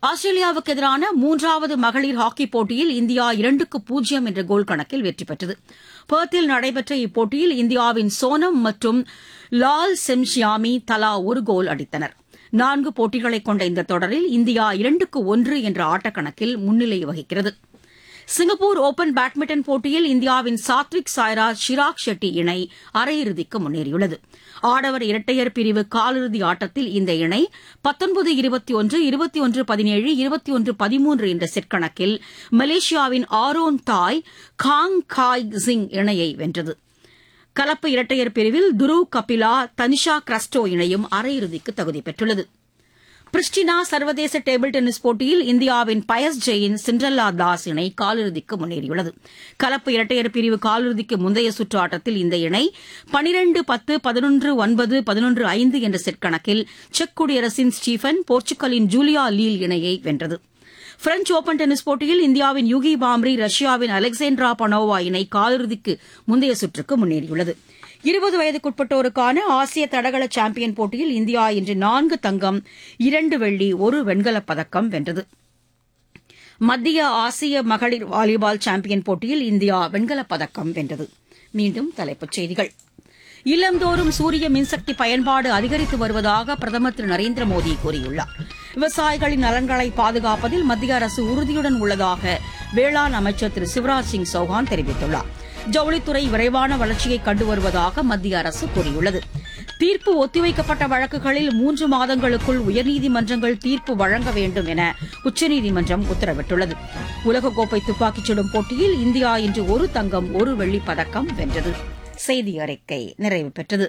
ஆஸ்திரேலியாவுக்கு எதிரான மூன்றாவது மகளிர் ஹாக்கி போட்டியில் இந்தியா இரண்டுக்கு பூஜ்ஜியம் என்ற கோல் கணக்கில் வெற்றி பெற்றது பெர்த்தில் நடைபெற்ற இப்போட்டியில் இந்தியாவின் சோனம் மற்றும் லால் செம்ஷியாமி தலா ஒரு கோல் அடித்தனர் நான்கு போட்டிகளை கொண்ட இந்த தொடரில் இந்தியா இரண்டுக்கு ஒன்று என்ற ஆட்டக்கணக்கில் முன்னிலை வகிக்கிறது சிங்கப்பூர் ஓபன் பேட்மிண்டன் போட்டியில் இந்தியாவின் சாத்விக் சாய்ராஜ் ஷிராக் ஷெட்டி இணை அரையிறுதிக்கு முன்னேறியுள்ளது ஆடவர் இரட்டையர் பிரிவு காலிறுதி ஆட்டத்தில் இந்த இணை பத்தொன்பது இருபத்தி ஒன்று இருபத்தி ஒன்று பதினேழு இருபத்தி ஒன்று பதிமூன்று என்ற செட் கணக்கில் மலேசியாவின் ஆரோன் தாய் காங் காய் சிங் இணையை வென்றது கலப்பு இரட்டையர் பிரிவில் துருவ் கபிலா தனிஷா கிரஸ்டோ இணையும் அரையிறுதிக்கு தகுதி பெற்றுள்ளது பிரிஸ்டினா சர்வதேச டேபிள் டென்னிஸ் போட்டியில் இந்தியாவின் பயஸ் ஜெயின் சிண்ட்ரல்லா தாஸ் இணை காலிறுதிக்கு முன்னேறியுள்ளது கலப்பு இரட்டையர் பிரிவு காலிறுதிக்கு முந்தைய சுற்று ஆட்டத்தில் இந்த இணை பனிரண்டு பத்து பதினொன்று ஒன்பது பதினொன்று ஐந்து என்ற செட் கணக்கில் செக் குடியரசின் ஸ்டீஃபன் போர்ச்சுகலின் ஜூலியா லீல் இணையை வென்றது பிரெஞ்ச் ஓபன் டென்னிஸ் போட்டியில் இந்தியாவின் யுகி பாம்ரி ரஷ்யாவின் அலெக்சாண்ட்ரா பனோவா இணை காலிறுதிக்கு முந்தைய சுற்றுக்கு முன்னேறியுள்ளது இருபது வயதுக்குட்பட்டோருக்கான ஆசிய தடகள சாம்பியன் போட்டியில் இந்தியா இன்று நான்கு தங்கம் இரண்டு வெள்ளி ஒரு வெண்கலப் பதக்கம் வென்றது மத்திய ஆசிய மகளிர் வாலிபால் சாம்பியன் போட்டியில் இந்தியா வெண்கலப் பதக்கம் வென்றது மீண்டும் தலைப்புச் செய்திகள் இல்லந்தோறும் சூரிய மின்சக்தி பயன்பாடு அதிகரித்து வருவதாக பிரதமர் திரு நரேந்திர மோடி கூறியுள்ளார் விவசாயிகளின் நலன்களை பாதுகாப்பதில் மத்திய அரசு உறுதியுடன் உள்ளதாக வேளாண் அமைச்சர் திரு சிவராஜ் சிங் சௌஹான் தெரிவித்துள்ளார் ஜவுளித்துறை விரைவான வளர்ச்சியை கண்டு வருவதாக மத்திய அரசு கூறியுள்ளது தீர்ப்பு ஒத்திவைக்கப்பட்ட வழக்குகளில் மூன்று மாதங்களுக்குள் உயர்நீதிமன்றங்கள் தீர்ப்பு வழங்க வேண்டும் என உச்சநீதிமன்றம் உத்தரவிட்டுள்ளது உலகக்கோப்பை துப்பாக்கிச் சுடும் போட்டியில் இந்தியா இன்று ஒரு தங்கம் ஒரு வெள்ளிப் பதக்கம் வென்றது செய்தி அறிக்கை நிறைவு பெற்றது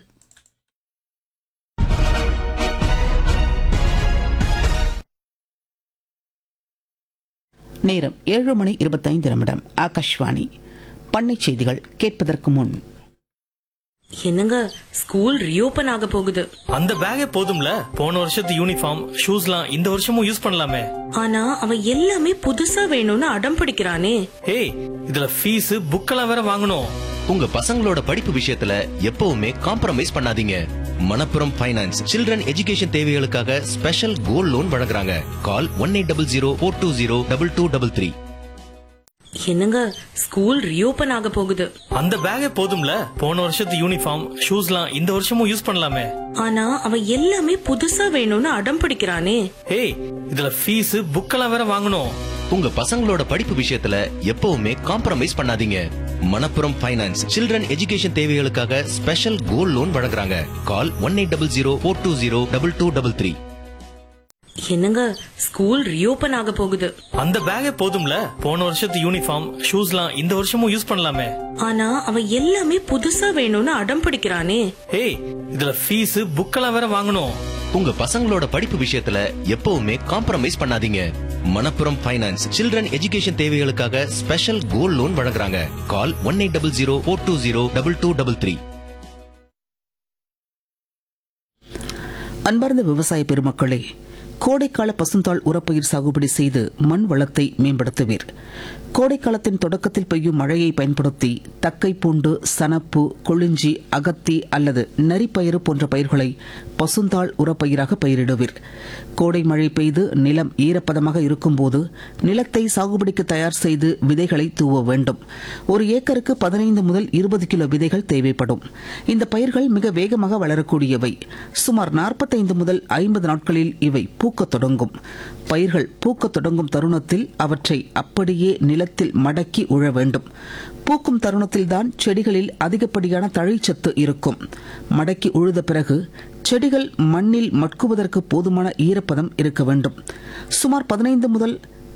நேரம் ஏழு மணி இருபத்தைந்து நிமிடம் ஆகாஷ்வாணி பண்ணை செய்திகள் கேட்பதற்கு முன் என்னங்க ஸ்கூல் ரீஓபன் ஆக போகுது அந்த பேக்கே போதும்ல போன வருஷத்து யூனிஃபார்ம் ஷூஸ்லாம் இந்த வருஷமும் யூஸ் பண்ணலாமே ஆனா அவன் எல்லாமே புதுசா வேணும்னு அடம் பிடிக்கிறானே ஏய் இதுல ஃபீஸ் புக்கெல்லாம் வேற வாங்கணும் உங்க பசங்களோட படிப்பு விஷயத்துல எப்பவுமே காம்ப்ரமைஸ் பண்ணாதீங்க மணப்புரம் ஃபைனான்ஸ் சில்ட்ரன் எஜுகேஷன் தேவைகளுக்காக ஸ்பெஷல் கோல்ட் லோன் வழங்குறாங்க call one eight double zero four two zero double two double three என்னங்க ஸ்கூல் ரீஓபன் ஆக போகுது அந்த பேக்கே போதும்ல போன வருஷத்து யூனிஃபார்ம் ஷூஸ்லாம் இந்த வருஷமும் யூஸ் பண்ணலாமே ஆனா அவன் எல்லாமே புதுசா வேணும்னு அடம் பிடிக்கிறானே ஏய் இதுல ஃபீஸ் புக்கெல்லாம் வேற வாங்கணும் உங்க பசங்களோட படிப்பு விஷயத்துல எப்பவுமே காம்ப்ரமைஸ் பண்ணாதீங்க மணப்புரம் ஃபைனான்ஸ் சில்ட்ரன் எஜுகேஷன் தேவைகளுக்காக ஸ்பெஷல் கோல்ட் லோன் வழங்குறாங்க call one eight double zero four two zero double two double three என்னங்க ஸ்கூல் ரீஓபன் ஆக போகுது அந்த பேக்கே போதும்ல போன வருஷத்து யூனிஃபார்ம் ஷூஸ்லாம் இந்த வருஷமும் யூஸ் பண்ணலாமே ஆனா அவன் எல்லாமே புதுசா வேணும்னு அடம் பிடிக்கிறானே ஏய் இதுல ஃபீஸ் புக்கெல்லாம் வேற வாங்கணும் உங்க பசங்களோட படிப்பு விஷயத்துல எப்பவுமே காம்ப்ரமைஸ் பண்ணாதீங்க மணப்புரம் ஃபைனான்ஸ் சில்ட்ரன் எஜுகேஷன் தேவைகளுக்காக ஸ்பெஷல் கோல்ட் லோன் வழங்குறாங்க call one eight double zero four two zero double two double three அன்பார்ந்த விவசாய பெருமக்களே கோடைக்கால பசுந்தாள் உரப்பயிர் சாகுபடி செய்து மண் வளத்தை மேம்படுத்துவீர் கோடைக்காலத்தின் தொடக்கத்தில் பெய்யும் மழையை பயன்படுத்தி தக்கை பூண்டு சனப்பு கொளிஞ்சி அகத்தி அல்லது நரிப்பயிறு போன்ற பயிர்களை பசுந்தாள் உரப்பயிராக பயிரிடுவீர் கோடை மழை பெய்து நிலம் ஈரப்பதமாக இருக்கும்போது நிலத்தை சாகுபடிக்கு தயார் செய்து விதைகளை தூவ வேண்டும் ஒரு ஏக்கருக்கு பதினைந்து முதல் இருபது கிலோ விதைகள் தேவைப்படும் இந்த பயிர்கள் மிக வேகமாக வளரக்கூடியவை சுமார் நாற்பத்தைந்து முதல் ஐம்பது நாட்களில் இவை பூக்கத் தொடங்கும் பயிர்கள் பூக்கத் தொடங்கும் தருணத்தில் அவற்றை அப்படியே நிலத்தில் மடக்கி உழ வேண்டும் பூக்கும் தருணத்தில்தான் செடிகளில் அதிகப்படியான தழைச்சத்து இருக்கும் மடக்கி உழுத பிறகு செடிகள் மண்ணில் மட்குவதற்கு போதுமான ஈரப்பதம் இருக்க வேண்டும் சுமார் பதினைந்து முதல்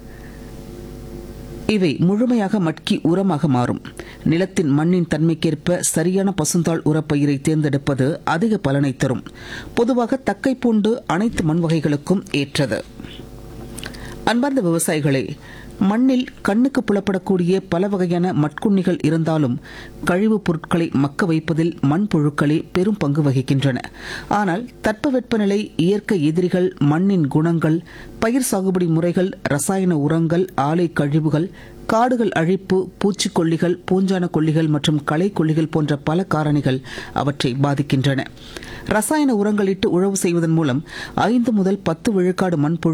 இவை முழுமையாக மட்கி உரமாக மாறும் நிலத்தின் மண்ணின் தன்மைக்கேற்ப சரியான பசுந்தாள் உரப்பயிரை தேர்ந்தெடுப்பது அதிக பலனை தரும் பொதுவாக தக்கை பூண்டு அனைத்து மண் வகைகளுக்கும் ஏற்றது அன்பார்ந்த விவசாயிகளே மண்ணில் கண்ணுக்கு புலப்படக்கூடிய பல வகையான மட்குண்ணிகள் இருந்தாலும் கழிவுப் பொருட்களை மக்க வைப்பதில் மண்புழுக்களே பெரும் பங்கு வகிக்கின்றன ஆனால் தட்பவெப்பநிலை இயற்கை எதிரிகள் மண்ணின் குணங்கள் பயிர் சாகுபடி முறைகள் ரசாயன உரங்கள் ஆலை கழிவுகள் காடுகள் அழிப்பு பூச்சிக்கொல்லிகள் பூஞ்சான கொல்லிகள் மற்றும் களை கொல்லிகள் போன்ற பல காரணிகள் அவற்றை பாதிக்கின்றன ரசாயன உரங்களிட்டு உழவு செய்வதன் மூலம் ஐந்து முதல் பத்து விழுக்காடு மண்புழு